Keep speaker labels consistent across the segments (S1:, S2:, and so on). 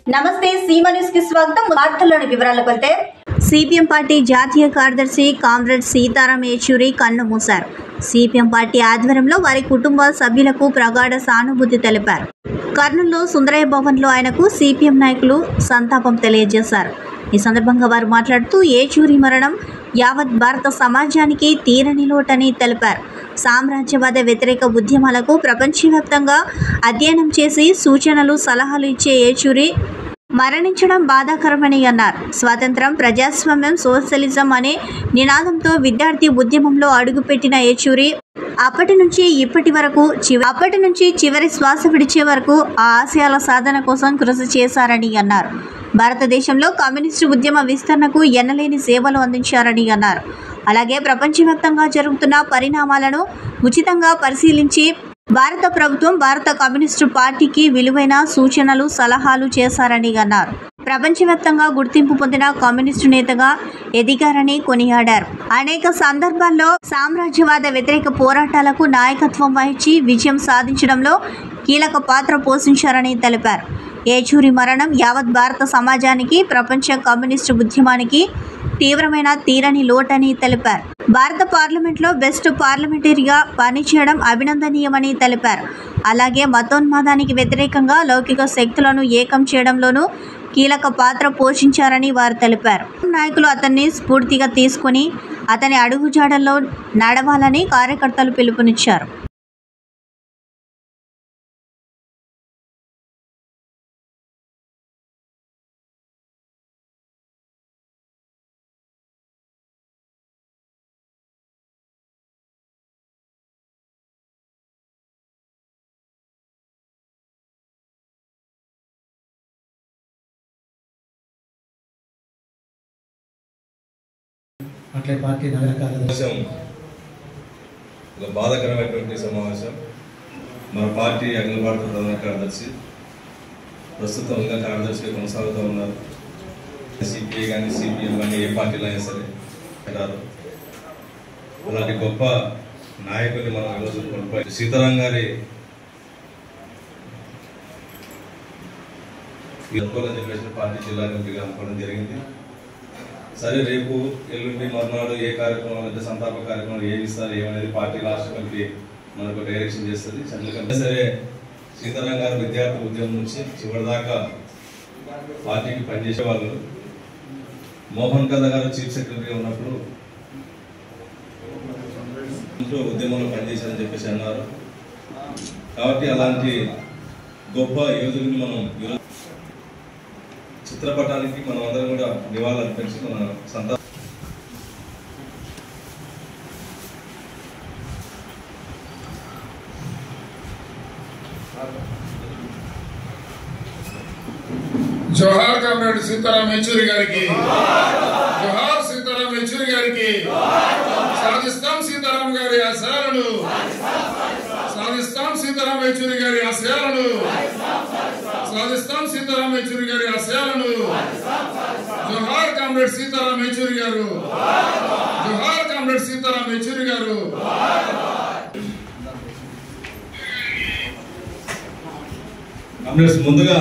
S1: నమస్తే సీమ న్యూస్ కి స్వాగతం వార్తల్లోని వివరాలకు వెళ్తే సిపిఎం పార్టీ జాతీయ కార్యదర్శి కామ్రేడ్ సీతారాం యేచూరి కన్ను మూశారు సిపిఎం పార్టీ ఆధ్వర్యంలో వారి కుటుంబ సభ్యులకు ప్రగాఢ సానుభూతి తెలిపారు కర్నూలులో సుందరయ్య భవన్లో ఆయనకు సిపిఎం నాయకులు సంతాపం తెలియజేశారు ఈ సందర్భంగా వారు మాట్లాడుతూ ఏచూరి మరణం యావత్ భారత సమాజానికి తీరని లోటని తెలిపారు సామ్రాజ్యవాద వ్యతిరేక ఉద్యమాలకు ప్రపంచవ్యాప్తంగా అధ్యయనం చేసి సూచనలు సలహాలు ఇచ్చే ఏచూరి మరణించడం బాధాకరమని అన్నారు స్వాతంత్రం ప్రజాస్వామ్యం సోషలిజం అనే నినాదంతో విద్యార్థి ఉద్యమంలో అడుగుపెట్టిన ఏచూరి అప్పటి నుంచి ఇప్పటి వరకు చివ- అప్పటి నుంచి చివరి శ్వాస విడిచే వరకు ఆ ఆశయాల సాధన కోసం కృషి చేశారని అన్నారు భారతదేశంలో కమ్యూనిస్టు ఉద్యమ విస్తరణకు ఎన్నలేని సేవలు అందించారని అన్నారు అలాగే ప్రపంచవ్యాప్తంగా జరుగుతున్న పరిణామాలను ఉచితంగా పరిశీలించి భారత ప్రభుత్వం భారత కమ్యూనిస్టు పార్టీకి విలువైన సూచనలు సలహాలు చేశారని అన్నారు ప్రపంచవ్యాప్తంగా గుర్తింపు పొందిన కమ్యూనిస్టు నేతగా ఎదిగారని కొనియాడారు అనేక సందర్భాల్లో సామ్రాజ్యవాద వ్యతిరేక పోరాటాలకు నాయకత్వం వహించి విజయం సాధించడంలో కీలక పాత్ర పోషించారని తెలిపారు ఏచూరి మరణం యావత్ భారత సమాజానికి ప్రపంచ కమ్యూనిస్టు ఉద్యమానికి తీవ్రమైన తీరని లోటని తెలిపారు భారత పార్లమెంట్లో బెస్ట్ పార్లమెంటరీగా పనిచేయడం అభినందనీయమని తెలిపారు అలాగే మతోన్మాదానికి వ్యతిరేకంగా లౌకిక శక్తులను ఏకం చేయడంలోనూ కీలక పాత్ర పోషించారని వారు తెలిపారు నాయకులు అతన్ని స్ఫూర్తిగా తీసుకుని అతని అడుగుజాడల్లో నడవాలని కార్యకర్తలు పిలుపునిచ్చారు
S2: అట్లే పార్టీ నగర కార్యదర్శి
S3: సమావేశం ఒక బాధాకరమైనటువంటి సమావేశం మన పార్టీ అఖిల భారత ప్రధాన కార్యదర్శి ప్రస్తుతం ఇంకా కార్యదర్శిగా కొనసాగుతూ ఉన్నారు సిపిఐ కానీ సిపిఎం కానీ ఏ పార్టీలో అయినా సరే అంటారు అలాంటి గొప్ప నాయకుడిని మనం ఈరోజు కోల్పోయి సీతారాం గారి అనుకోవాలని చెప్పేసి పార్టీ జిల్లా కమిటీగా అనుకోవడం జరిగింది సరే రేపు ఎల్లుండి మర్నాడు ఏ కార్యక్రమం అంటే సంతాప కార్యక్రమం ఏమి ఇస్తారు ఏమనేది పార్టీ రాష్ట్ర కమిటీ మనకు డైరెక్షన్ చేస్తుంది సెంట్రల్ కమిటీ సరే సీతారాం గారు విద్యార్థి ఉద్యమం నుంచి చివరిదాకా పార్టీకి పనిచేసే వాళ్ళు మోహన్ కథ గారు చీఫ్ సెక్రటరీగా ఉన్నప్పుడు ఇంట్లో ఉద్యమంలో పనిచేశారని చెప్పేసి అన్నారు కాబట్టి అలాంటి గొప్ప యోధుడిని మనం ఈరోజు చిత్రపటానికి మనం అందరం కూడా నివాళులు అర్పించి మన సంతా
S4: జోహార్ కామ్రేడ్ సీతారాం యేచూరి గారికి జోహార్ సీతారాం యేచూరి గారికి సాధిస్తాం సీతారాం గారి ఆశయాలను సాధిస్తాం సీతారాం యేచూరి గారి ఆశయాలను సాధిస్తాం సీతారాం యేచూరి గారి ఆశయాలను జోహార్ కామ్రేడ్ సీతారాం యేచూరి గారు జోహార్ కామ్రేడ్ సీతారాం యేచూరి గారు
S3: కాంగ్రెస్ ముందుగా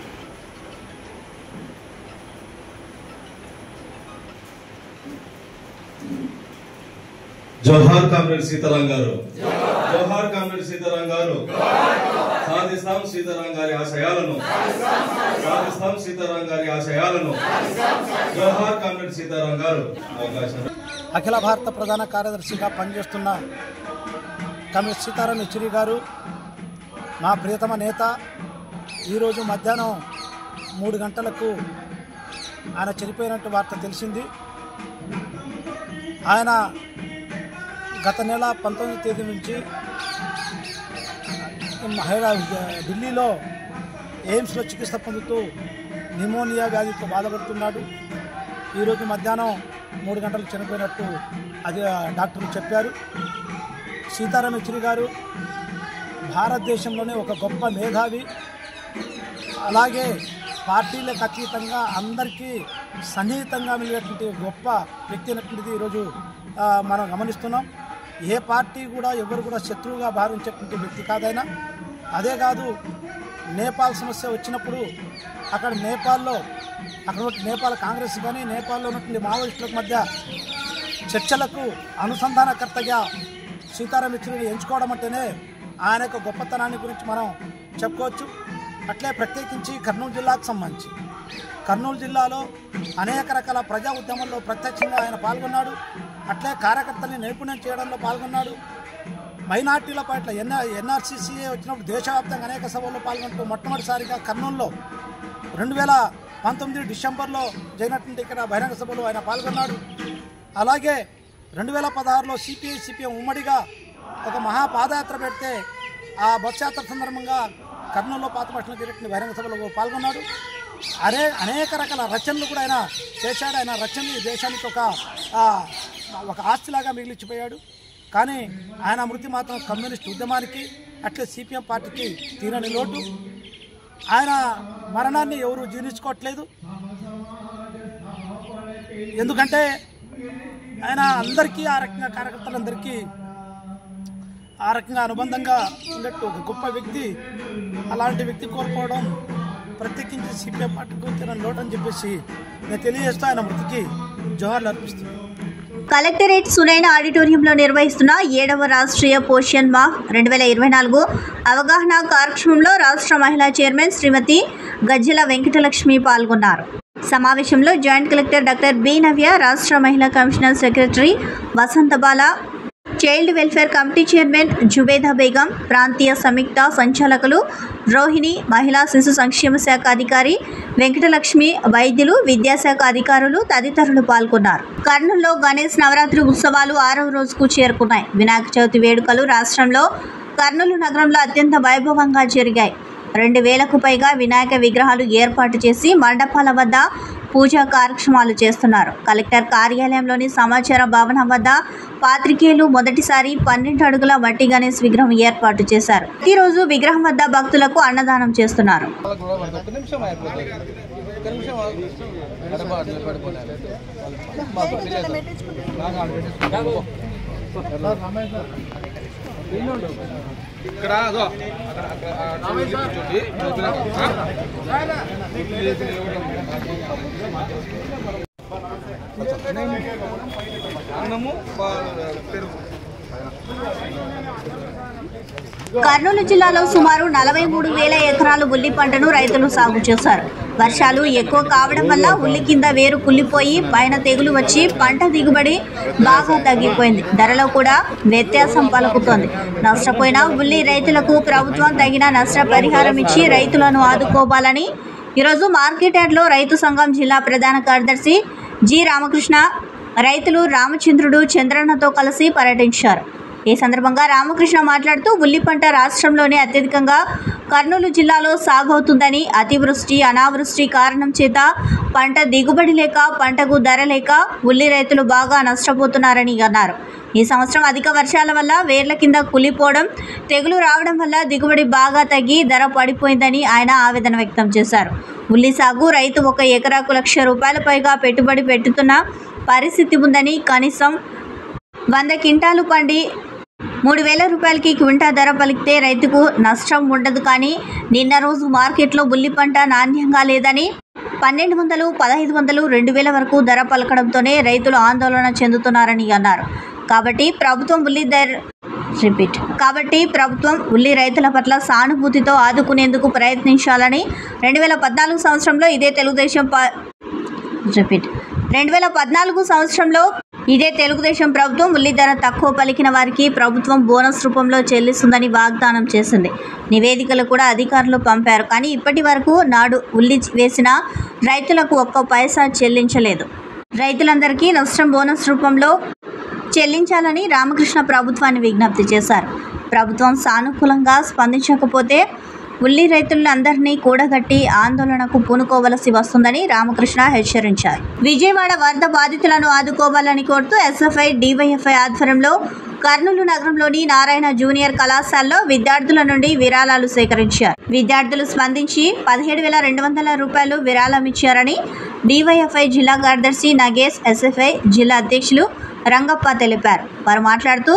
S3: జోహార్ కామ్రేడ్ సీతారాం గారు జోహార్ కామ్రేడ్ సీతారాం గారు సాధిస్తాం సీతారాం గారి ఆశయాలను సాధిస్తాం సీతారాం గారి ఆశయాలను జోహార్ కామ్రేడ్ సీతారాం గారు అవకాశం
S2: అఖిల భారత ప్రధాన కార్యదర్శిగా పనిచేస్తున్న కమిష్ సీతారాం యెచూరి గారు మా ప్రియతమ నేత ఈరోజు మధ్యాహ్నం మూడు గంటలకు ఆయన చనిపోయినట్టు వార్త తెలిసింది ఆయన గత నెల పంతొమ్మిది తేదీ నుంచి హైదరాబాద్ ఢిల్లీలో ఎయిమ్స్లో చికిత్స పొందుతూ నిమోనియా వ్యాధితో బాధపడుతున్నాడు ఈరోజు మధ్యాహ్నం మూడు గంటలకు చనిపోయినట్టు అది డాక్టర్లు చెప్పారు సీతారాం యెచూరి గారు భారతదేశంలోనే ఒక గొప్ప మేధావి అలాగే పార్టీలకు అతీతంగా అందరికీ సన్నిహితంగా మిగిలినటువంటి గొప్ప వ్యక్తి అయినటువంటిది ఈరోజు ఆ, మనం గమనిస్తున్నాం ఏ పార్టీ కూడా ఎవరు కూడా శత్రువుగా భావించేటువంటి వ్యక్తి కాదైనా అదే కాదు నేపాల్ సమస్య వచ్చినప్పుడు అక్కడ నేపాల్లో అక్కడ ఉన్న నేపాల్ కాంగ్రెస్ కానీ నేపాల్లో ఉన్నటువంటి మావోయిస్టుల మధ్య చర్చలకు అనుసంధానకర్తగా సీతారాం యెచూరిని ఎంచుకోవడం అంటేనే ఆయన యొక్క గొప్పతనాన్ని గురించి మనం చెప్పుకోవచ్చు అట్లే ప్రత్యేకించి కర్నూలు జిల్లాకు సంబంధించి కర్నూలు జిల్లాలో అనేక రకాల ప్రజా ఉద్యమంలో ప్రత్యక్షంగా ఆయన పాల్గొన్నాడు అట్లే కార్యకర్తల్ని నైపుణ్యం చేయడంలో పాల్గొన్నాడు మైనార్టీల పట్ల ఎన్ఆర్ ఎన్ఆర్సీసీఏ వచ్చినప్పుడు దేశవ్యాప్తంగా అనేక సభల్లో పాల్గొంటూ మొట్టమొదటిసారిగా కర్నూలులో రెండు వేల పంతొమ్మిది డిసెంబర్లో జరిగినటువంటి ఇక్కడ బహిరంగ సభలో ఆయన పాల్గొన్నాడు అలాగే రెండు వేల పదహారులో సిపిఐ సిపిఎం ఉమ్మడిగా ఒక మహా పాదయాత్ర పెడితే ఆ బస్ యాత్ర సందర్భంగా కర్నూలులో పాత పట్టణంలో జరిగిన బహిరంగ సభలో పాల్గొన్నాడు అనే అనేక రకాల రచనలు కూడా ఆయన చేశాడు ఆయన రచనలు ఈ దేశానికి ఒక ఆ, ఒక ఆస్తిలాగా మిగిలిచిపోయాడు కానీ ఆయన మృతి మాత్రం కమ్యూనిస్ట్ ఉద్యమానికి అట్లే సిపిఎం పార్టీకి తీరని లోటు ఆయన మరణాన్ని ఎవరు జీర్ణించుకోవట్లేదు ఎందుకంటే ఆయన అందరికీ ఆ రకంగా కార్యకర్తలందరికీ ఆ రకంగా అనుబంధంగా ఉన్నట్టు ఒక గొప్ప వ్యక్తి అలాంటి వ్యక్తి కోల్పోవడం ప్రత్యేకించి సిపిఎం పార్టీకి తీరని లోటు అని చెప్పేసి నేను తెలియజేస్తూ ఆయన మృతికి జోహార్లు అర్పిస్తున్నాను
S1: కలెక్టరేట్ సునైన ఆడిటోరియంలో నిర్వహిస్తున్న ఏడవ రాష్ట్రీయ పోషణ్ మా రెండు వేల ఇరవై నాలుగు అవగాహన కార్యక్రమంలో రాష్ట్ర మహిళా చైర్మన్ శ్రీమతి గజ్జల వెంకటలక్ష్మి పాల్గొన్నారు సమావేశంలో joint collector doctor B Navya రాష్ట్ర మహిళా commissioner secretary Vasantabala child welfare committee chairman Zubeda Begum ప్రాంతీయ సంయుక్త సంచాలకులు రోహిణి మహిళా శిశు సంక్షేమ శాఖ అధికారి వెంకటలక్ష్మి వైద్యులు విద్యాశాఖ అధికారులు తదితరులు పాల్గొన్నారు కర్నూలులో గణేష్ నవరాత్రి ఉత్సవాలు ఆరవ రోజుకు చేరుకున్నాయి వినాయక చవితి వేడుకలు రాష్ట్రంలో కర్నూలు నగరంలో అత్యంత వైభవంగా జరిగాయి రెండు వేలకు పైగా వినాయక విగ్రహాలు ఏర్పాటు చేసి మండపాల వద్ద పూజా కార్యక్రమాలు చేస్తున్నారు కలెక్టర్ కార్యాలయంలోని సమాచార భవనం వద్ద పాత్రికేయులు మొదటిసారి పన్నెండు అడుగుల మట్టి గణేష్ విగ్రహం ఏర్పాటు చేశారు ప్రతిరోజు విగ్రహం వద్ద భక్తులకు అన్నదానం చేస్తున్నారు
S5: ఒక్క నిమిషం అయిపోతుంది ఒక్క నిమిషం ఆగు. అరే బా, నిలబడిపోయినారు. మా పిల్లలు లేదు. నాకు ఆడ పెట్టేసుకో. ఇక్కడ అదో అక్కడ అక్కడ ఆ టేబుల్ కూర్చోండి. ఇక్కడ, ఆ? అన్నము పా- పెరుగు
S1: కర్నూలు జిల్లాలో సుమారు నలభై మూడు వేల ఎకరాలు ఉల్లి పంటను రైతులు సాగు చేశారు వర్షాలు ఎక్కువ కావడం వల్ల ఉల్లి కింద వేరు కుళ్ళిపోయి పైన తెగులు వచ్చి పంట దిగుబడి బాగా తగ్గిపోయింది ధరలో కూడా వ్యత్యాసం పలుకుతోంది నష్టపోయిన ఉల్లి రైతులకు ప్రభుత్వం తగిన నష్టపరిహారం ఇచ్చి రైతులను ఆదుకోవాలని ఈరోజు మార్కెట్ యార్డ్లో రైతు సంఘం జిల్లా ప్రధాన కార్యదర్శి జి రామకృష్ణ రైతులు రామచంద్రుడు చంద్రన్నతో కలిసి పర్యటించారు ఈ సందర్భంగా రామకృష్ణ మాట్లాడుతూ ఉల్లి పంట రాష్ట్రంలోనే అత్యధికంగా కర్నూలు జిల్లాలో సాగవుతుందని అతివృష్టి అనావృష్టి కారణం చేత పంట దిగుబడి లేక పంటకు ధర లేక ఉల్లి రైతులు బాగా నష్టపోతున్నారని అన్నారు ఈ సంవత్సరం అధిక వర్షాల వల్ల వేర్ల కింద కులిపోవడం తెగులు రావడం వల్ల దిగుబడి బాగా తగ్గి ధర పడిపోయిందని ఆయన ఆవేదన వ్యక్తం చేశారు ఉల్లి సాగు రైతు ఒక ఎకరాకు లక్ష రూపాయల పైగా పెట్టుబడి పెట్టుతున్న పరిస్థితి ఉందని కనీసం వంద క్వింటాలు పండి మూడు వేల రూపాయలకి క్వింటా ధర పలికితే రైతుకు నష్టం ఉండదు కానీ నిన్న రోజు మార్కెట్లో ఉల్లి పంట నాణ్యంగా లేదని పన్నెండు వందలు పదహైదు వందలు రెండు వేల వరకు ధర పలకడంతోనే రైతులు ఆందోళన చెందుతున్నారని అన్నారు కాబట్టి ప్రభుత్వం ఉల్లి ధర రిపీట్ కాబట్టి ప్రభుత్వం ఉల్లి రైతుల పట్ల సానుభూతితో ఆదుకునేందుకు ప్రయత్నించాలని రెండు వేల పద్నాలుగు సంవత్సరంలో ఇదే తెలుగుదేశం ప రిపీట్ రెండు వేల పద్నాలుగు సంవత్సరంలో ఇదే తెలుగుదేశం ప్రభుత్వం ఉల్లి ధర తక్కువ పలికిన వారికి ప్రభుత్వం బోనస్ రూపంలో చెల్లిస్తుందని వాగ్దానం చేసింది నివేదికలు కూడా అధికారులు పంపారు కానీ ఇప్పటి వరకు నాడు ఉల్లి వేసిన రైతులకు ఒక్క పైసా చెల్లించలేదు రైతులందరికీ నష్టం బోనస్ రూపంలో చెల్లించాలని రామకృష్ణ ప్రభుత్వాన్ని విజ్ఞప్తి చేశారు ప్రభుత్వం సానుకూలంగా స్పందించకపోతే ఉల్లి రైతులందరినీ కూడగట్టి ఆందోళనకు పూనుకోవలసి వస్తుందని రామకృష్ణ హెచ్చరించారు విజయవాడ వరద బాధితులను ఆదుకోవాలని కోరుతూ ఎస్ఎఫ్ఐ డివైఎఫ్ఐ ఆధ్వర్యంలో కర్నూలు నగరంలోని నారాయణ జూనియర్ కళాశాలలో విద్యార్థుల నుండి విరాళాలు సేకరించారు విద్యార్థులు స్పందించి పదిహేడు వేల రెండు వందల రూపాయలు విరాళం ఇచ్చారని డివైఎఫ్ఐ జిల్లా కార్యదర్శి నగేష్ ఎస్ఎఫ్ఐ జిల్లా అధ్యక్షులు రంగప్ప తెలిపారు వారు మాట్లాడుతూ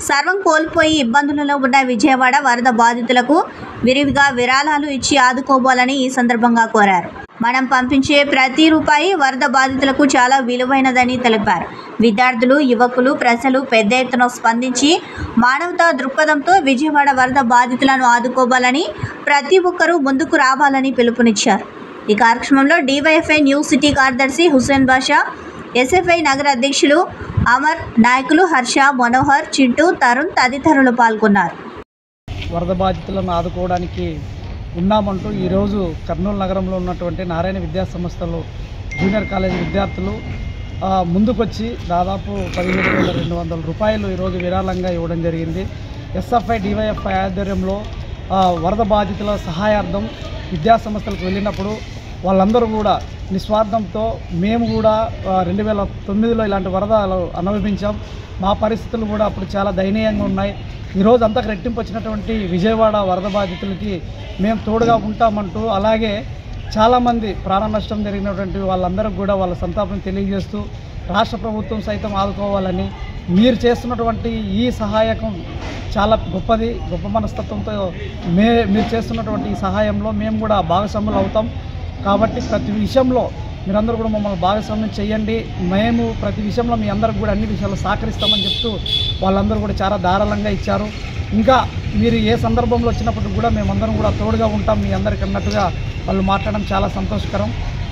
S1: సర్వం కోల్పోయి ఇబ్బందులలో ఉన్న విజయవాడ వరద బాధితులకు విరివిగా విరాళాలు ఇచ్చి ఆదుకోవాలని ఈ సందర్భంగా కోరారు మనం పంపించే ప్రతి రూపాయి వరద బాధితులకు చాలా విలువైనదని తెలిపారు విద్యార్థులు యువకులు ప్రజలు పెద్ద ఎత్తున స్పందించి మానవతా దృక్పథంతో విజయవాడ వరద బాధితులను ఆదుకోవాలని ప్రతి ఒక్కరూ ముందుకు రావాలని పిలుపునిచ్చారు ఈ కార్యక్రమంలో డివైఎఫ్ఐ న్యూ సిటీ కార్యదర్శి హుసేన్ బాషా ఎస్ఎఫ్ఐ నగర అధ్యక్షులు అమర్ నాయకులు హర్ష మనోహర్ చింటూ తరుణ్ తదితరులు పాల్గొన్నారు
S6: వరద బాధితులను ఆదుకోవడానికి ఉన్నామంటూ ఈరోజు కర్నూలు నగరంలో ఉన్నటువంటి నారాయణ విద్యా సంస్థలు జూనియర్ కాలేజీ విద్యార్థులు ఆ, ముందుకొచ్చి దాదాపు పదిహేడు వేల రెండు వందల రూపాయలు ఈరోజు విరాళంగా ఇవ్వడం జరిగింది ఎస్ఎఫ్ఐ డివైఎఫ్ఐ ఆధ్వర్యంలో ఆ, వరద బాధితుల సహాయార్థం విద్యా సంస్థలకు వెళ్ళినప్పుడు వాళ్ళందరూ కూడా నిస్వార్థంతో మేము కూడా రెండు వేల తొమ్మిదిలో ఇలాంటి వరదలు అనుభవించాం మా పరిస్థితులు కూడా అప్పుడు చాలా దయనీయంగా ఉన్నాయి ఈరోజు అంతకు రెట్టింపు వచ్చినటువంటి విజయవాడ వరద బాధితులకి మేము తోడుగా ఉంటామంటూ అలాగే చాలామంది ప్రాణ నష్టం జరిగినటువంటి వాళ్ళందరికీ కూడా వాళ్ళ సంతాపం తెలియజేస్తూ రాష్ట్ర ప్రభుత్వం సైతం ఆదుకోవాలని మీరు చేస్తున్నటువంటి ఈ సహాయకం చాలా గొప్పది గొప్ప మనస్తత్వంతో మే మీరు చేస్తున్నటువంటి ఈ సహాయంలో మేము కూడా భాగస్వాములు అవుతాం కాబట్టి ప్రతి విషయంలో మీరందరూ కూడా మమ్మల్ని భాగస్వామ్యం చేయండి మేము ప్రతి విషయంలో మీ అందరికి కూడా అన్ని విషయాలు సహకరిస్తామని చెప్తూ వాళ్ళందరూ కూడా చాలా ధారాళంగా ఇచ్చారు ఇంకా మీరు ఏ సందర్భంలో వచ్చినప్పటికి కూడా మేమందరం కూడా తోడుగా ఉంటాం మీ అందరికి అన్నట్టుగా వాళ్ళు మాట్లాడడం చాలా సంతోషకరం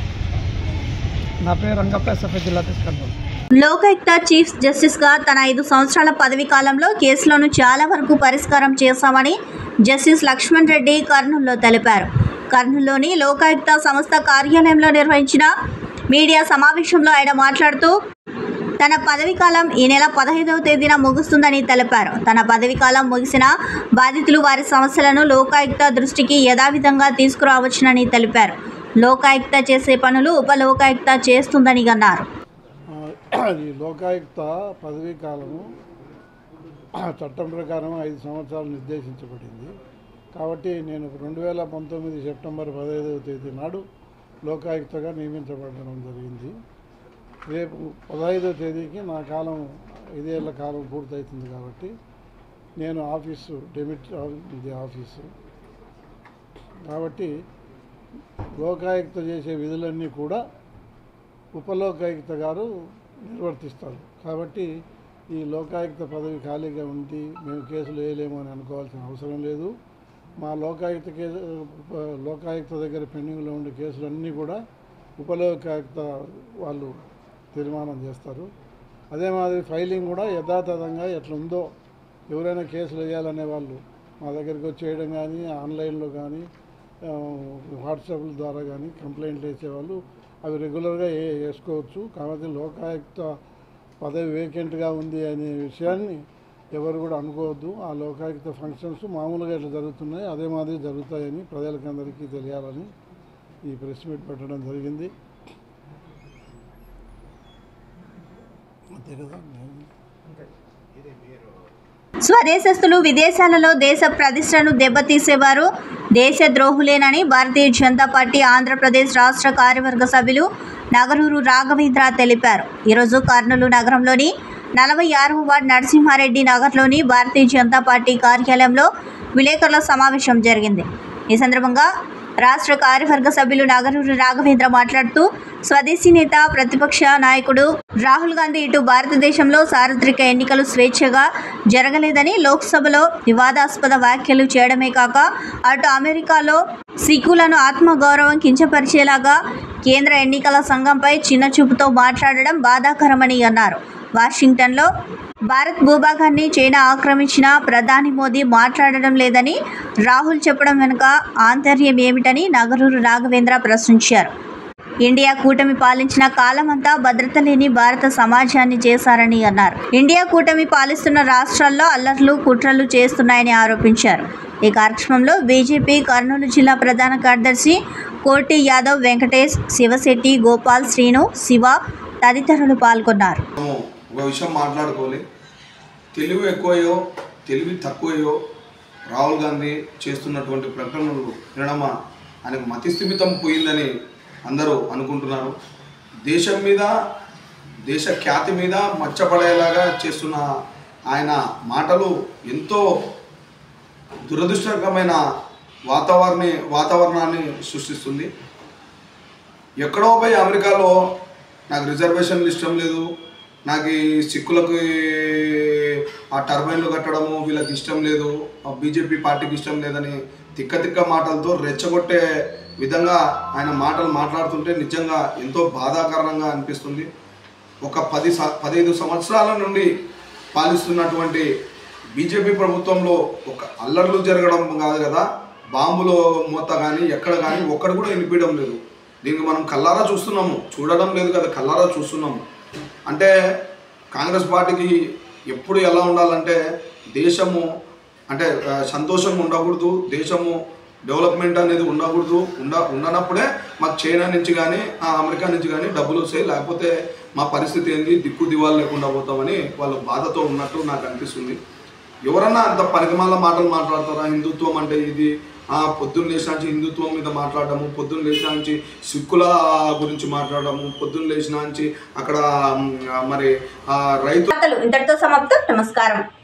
S6: నా పేరు రంగప్ప ఎస్ఎఫ్ఐ జిల్లా తీసుకెళ్తాను
S1: లోకాయుక్త చీఫ్ జస్టిస్గా తన ఐదు సంవత్సరాల పదవీ కాలంలో కేసులను చాలా వరకు పరిష్కారం చేశామని జస్టిస్ లక్ష్మణ్ రెడ్డి కర్నూలులో తెలిపారు కర్నూలులోని లోకాయుక్త సంస్థ కార్యాలయంలో నిర్వహించిన మీడియా సమావేశంలో ఆయన మాట్లాడుతూ తన పదవీ కాలం ఈ నెల పదహైదవ తేదీన ముగుస్తుందని తెలిపారు తన పదవీ కాలం ముగిసిన బాధితులు వారి సమస్యలను లోకాయుక్త దృష్టికి యథావిధంగా తీసుకురావచ్చునని తెలిపారు లోకాయుక్త చేసే పనులు ఉప లోకాయుక్త చేస్తుందని అన్నారు
S7: ఈ లోకాయుక్త పదవీ కాలము చట్టం ప్రకారం ఐదు సంవత్సరాలు నిర్దేశించబడింది కాబట్టి నేను రెండు వేల పంతొమ్మిది సెప్టెంబర్ పదహైదవ తేదీ నాడు లోకాయుక్తగా నియమించబడడం జరిగింది రేపు పదహైదవ తేదీకి నా కాలం ఐదేళ్ల కాలం పూర్తవుతుంది కాబట్టి నేను ఆఫీసు డెమిట్ ఇది ఆఫీసు కాబట్టి లోకాయుక్త చేసే విధులన్నీ కూడా ఉపలోకాయుక్త గారు నిర్వర్తిస్తారు కాబట్టి ఈ లోకాయుక్త పదవి ఖాళీగా ఉంది మేము కేసులు వేయలేము అని అనుకోవాల్సిన అవసరం లేదు మా లోకాయుక్త కేసు లోకాయుక్త దగ్గర పెండింగ్లో ఉండే కేసులన్నీ కూడా ఉపలోకాయుక్త వాళ్ళు తీర్మానం చేస్తారు అదే మాదిరి ఫైలింగ్ కూడా యథాతథంగా ఎట్లుందో ఎవరైనా కేసులు వేయాలనే వాళ్ళు మా దగ్గరికి వచ్చి చేయడం కానీ ఆన్లైన్లో కానీ ఆ, వాట్సాప్ ద్వారా కానీ కంప్లైంట్లు వేసేవాళ్ళు అవి రెగ్యులర్గా ఏ వేసుకోవచ్చు కాబట్టి లోకాయుక్త పదవి వేకెంట్గా ఉంది అనే విషయాన్ని ఎవరు కూడా అనుకోవద్దు ఆ లోకాయుక్త ఫంక్షన్స్ మామూలుగా ఇట్లా జరుగుతున్నాయి అదే మాదిరి జరుగుతాయని ప్రజలకందరికీ తెలియాలని ఈ ప్రెస్ మీట్ పెట్టడం జరిగింది అంతే కదా
S1: స్వదేశస్థులు విదేశాలలో దేశ ప్రతిష్టను దెబ్బతీసేవారు దేశ ద్రోహులేనని భారతీయ జనతా పార్టీ ఆంధ్రప్రదేశ్ రాష్ట్ర కార్యవర్గ సభ్యులు నగరూరు రాఘవేంద్ర తెలిపారు ఈరోజు కర్నూలు నగరంలోని నలభై ఆరవ వార్డు నరసింహారెడ్డి నగర్లోని భారతీయ జనతా పార్టీ కార్యాలయంలో విలేకరుల సమావేశం జరిగింది ఈ సందర్భంగా రాష్ట్ర కార్యవర్గ సభ్యులు నాగరూరి రాఘవేంద్ర మాట్లాడుతూ స్వదేశీ నేత ప్రతిపక్ష నాయకుడు రాహుల్ గాంధీ ఇటు భారతదేశంలో సార్వత్రిక ఎన్నికలు స్వేచ్ఛగా జరగలేదని లోక్సభలో వివాదాస్పద వ్యాఖ్యలు చేయడమే కాక అటు అమెరికాలో సిక్కులను ఆత్మగౌరవం కించపరిచేలాగా కేంద్ర ఎన్నికల సంఘంపై చిన్నచూపుతో మాట్లాడడం బాధాకరమని అన్నారు వాషింగ్టన్లో భారత్ భూభాగాన్ని చైనా ఆక్రమించిన ప్రధాని మోదీ మాట్లాడడం లేదని రాహుల్ చెప్పడం వెనుక ఆంతర్యం ఏమిటని నగరూరు రాఘవేంద్ర ప్రశ్నించారు ఇండియా కూటమి పాలించిన కాలమంతా భద్రత లేని భారత సమాజాన్ని చేశారని అన్నారు ఇండియా కూటమి పాలిస్తున్న రాష్ట్రాల్లో అల్లర్లు కుట్రలు చేస్తున్నాయని ఆరోపించారు ఈ కార్యక్రమంలో బీజేపీ కర్నూలు జిల్లా ప్రధాన కార్యదర్శి కోటి యాదవ్ వెంకటేష్ శివశెట్టి గోపాల్ శ్రీను శివ తదితరులు పాల్గొన్నారు
S8: మనము ఒక విషయం మాట్లాడుకోవాలి తెలివి ఎక్కువయో తెలివి తక్కువయో రాహుల్ గాంధీ చేస్తున్నటువంటి ప్రకటనలు వినడమా ఆయనకు మతి స్థిమితం పోయిందని అందరూ అనుకుంటున్నారు దేశం మీద దేశ ఖ్యాతి మీద మచ్చపడేలాగా చేస్తున్న ఆయన మాటలు ఎంతో దురదృష్టకరమైన వాతావరణ వాతావరణాన్ని సృష్టిస్తుంది ఎక్కడో పోయి అమెరికాలో నాకు రిజర్వేషన్లు ఇష్టం లేదు నాకు ఈ సిక్కులకు ఆ టర్బైన్లు కట్టడము వీళ్ళకి ఇష్టం లేదు బీజేపీ పార్టీకి ఇష్టం లేదని తిక్క తిక్క మాటలతో రెచ్చగొట్టే విధంగా ఆయన మాటలు మాట్లాడుతుంటే నిజంగా ఎంతో బాధాకరంగా అనిపిస్తుంది ఒక పది స పదిహేను సంవత్సరాల నుండి పాలిస్తున్నటువంటి బీజేపీ ప్రభుత్వంలో ఒక అల్లర్లు జరగడం కాదు కదా బాంబులో మూత కానీ ఎక్కడ కానీ ఒక్కడు కూడా వినిపించడం లేదు దీనికి మనం కల్లారా చూస్తున్నాము చూడడం లేదు కదా కల్లారా చూస్తున్నాము అంటే కాంగ్రెస్ పార్టీకి ఎప్పుడు ఎలా ఉండాలంటే దేశము అంటే ఆ, సంతోషం ఉండకూడదు దేశము డెవలప్మెంట్ అనేది ఉండకూడదు ఉండ ఉండనప్పుడే మాకు చైనా నుంచి కానీ ఆ, అమెరికా నుంచి కానీ డబ్బులు వస్తాయి లేకపోతే మా పరిస్థితి ఏంది దిక్కు దివాలు లేకుండా పోతామని వాళ్ళు బాధతో ఉన్నట్టు నాకు అనిపిస్తుంది ఎవరన్నా అంత పనికిమాల మాటలు మాట్లాడతారా హిందుత్వం అంటే ఇది ఆ, పొద్దున్న లేచిన నుంచి హిందుత్వం మీద మాట్లాడడము పొద్దున్న లేచిన నుంచి సిక్కుల గురించి మాట్లాడడము పొద్దున్న లేచిన నుంచి అక్కడ మ్, మరి ఆ, రైతు
S1: వార్తలు ఇంతటితో సమాప్తం నమస్కారం